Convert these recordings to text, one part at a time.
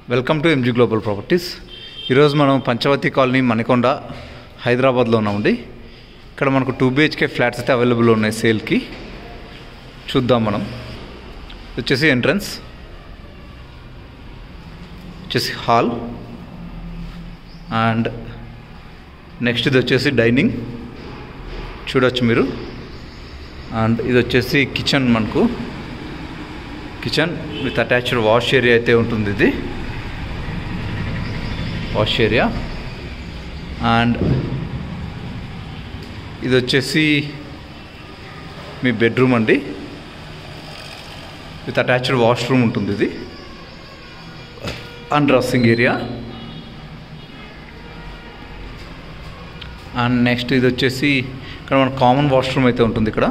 welcome to MG global properties ఈరోజు మనం Panchavati colony Manikonda హైదరాబాద్లో ఉన్నామండి ఇక్కడ మనకు టూ బిహెచ్కే ఫ్లాట్స్ అయితే అవైలబుల్ ఉన్నాయి సేల్కి చూద్దాం మనం ఇది వచ్చేసి ఎంట్రన్స్ వచ్చేసి హాల్ అండ్ నెక్స్ట్ ఇది వచ్చేసి డైనింగ్ చూడొచ్చు మీరు అండ్ ఇది వచ్చేసి కిచెన్ మనకు kitchen with attached wash area అయితే ఉంటుంది ఇది వాష్ ఏరియా అండ్ ఇది వచ్చేసి మీ బెడ్రూమ్ అండి విత్ అటాచ్డ్ వాష్రూమ్ ఉంటుంది ఇది and dressing area and next ఇది వచ్చేసి ఇక్కడ మన కామన్ వాష్రూమ్ అయితే ఉంటుంది ఇక్కడ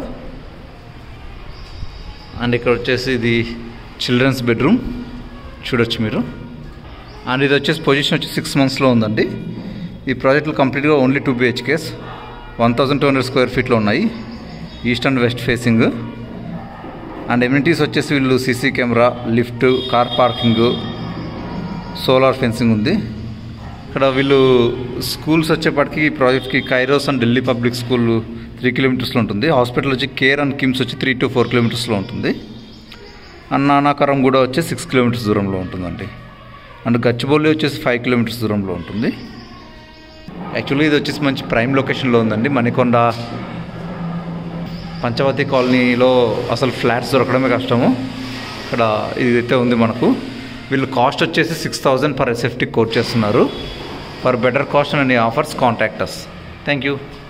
అండ్ ఇక్కడ వచ్చేసి ఇది చిల్డ్రన్స్ బెడ్రూమ్ చూడొచ్చు మీరు అండ్ ఇది వచ్చేసి పొజిషన్ వచ్చి సిక్స్ మంత్స్లో ఉందండి ఈ ప్రాజెక్టులు కంప్లీట్గా only two BHKs one thousand two hundred square ఫీట్లో ఉన్నాయి east and west facing and amenities వచ్చేసి వీళ్ళు CC camera lift car parking solar fencing ఉంది ఇక్కడ వీళ్ళు స్కూల్స్ వచ్చేప్పటికి ఈ ప్రాజెక్ట్కి Kairos and Delhi public school three కిలోమీటర్స్లో ఉంటుంది హాస్పిటల్ వచ్చి కేర్ అండ్ కిమ్స్ వచ్చి త్రీ టు ఫోర్ కిలోమీటర్స్లో ఉంటుంది అండ్ నానాకరం కూడా వచ్చి సిక్స్ కిలోమీటర్స్ దూరంలో ఉంటుందండి అండ్ గచ్చిబౌలి వచ్చేసి ఫైవ్ కిలోమీటర్స్ దూరంలో ఉంటుంది యాక్చువల్లీ ఇది వచ్చేసి మంచి ప్రైమ్ లొకేషన్లో ఉందండి మణికొండ పంచవతి కాలనీలో అసలు ఫ్లాట్స్ దొరకడమే కష్టము ఇక్కడ ఇదైతే ఉంది మనకు వీళ్ళు కాస్ట్ వచ్చేసి six thousand per SFT quote చేస్తున్నారు for better cost and offers contractors thank you